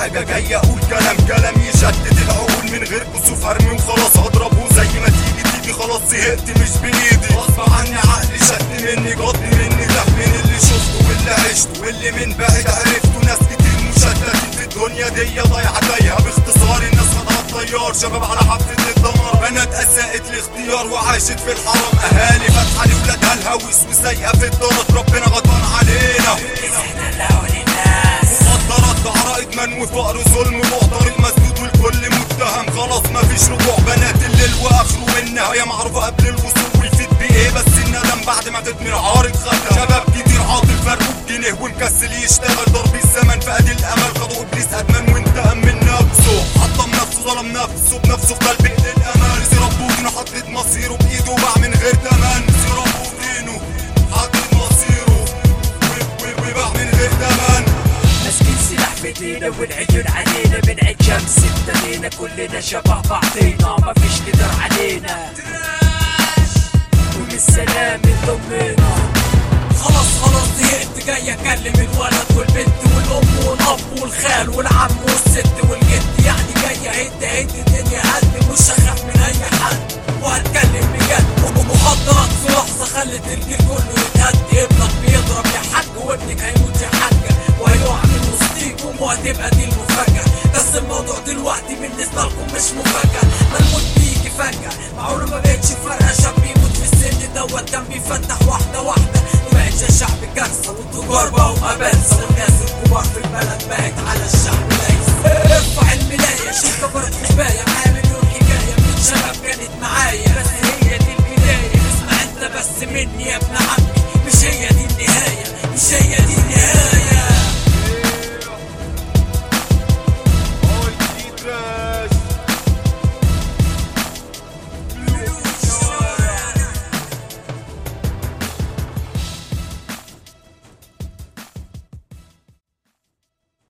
حاجة جاي اقول كلام كلام يشتت العقول من غير كسوف هرمي وخلاص هضربه زي ما تيجي تيجي خلاص زهقت مش بايدي غصب عني عقلي شد مني جد مني ده من اللي شفته واللي عشته واللي من بعيد عرفته ناس كتير مشتتين في الدنيا دي ضايعة تايهة باختصار الناس خدها الطيار شباب على حافة الدمار بنات اساءت الاختيار وعاشت في الحرم اهالي فاتحة لولادها الهوس وسايقة في الدرج ربنا غضبان علينا مخدرات بعراء ادمان وفقر ظلم محضر المسدود والكل متهم خلاص مفيش رجوع بنات الليل واخره والنهايه معروفه قبل الوصول ويفيد بايه بس الندم بعد ما تدمر عارض ختم شباب كتير عاطل فرقوا بجنيه ومكسل يشتغل ضرب الزمن فادي الامل خدوا ابليس ادمان وانتقم من نفسه حطم نفسه ظلم نفسه بنفسه في قلب ايد الامل ربه ودينه حدد مصيره بايده باع من غير تمن ربه ودينه حدد مصيره و- و- وباع من غير تمن ماسكين سلاح في ايدينا والعيون علينا بنعيد شمس ابتدينا كلنا شبه بعضينا مفيش قدر علينا ومن السلام انضمينا خلاص خلاص زهقت جاي اكلم الولد والبنت والام والاب والخال والعم والست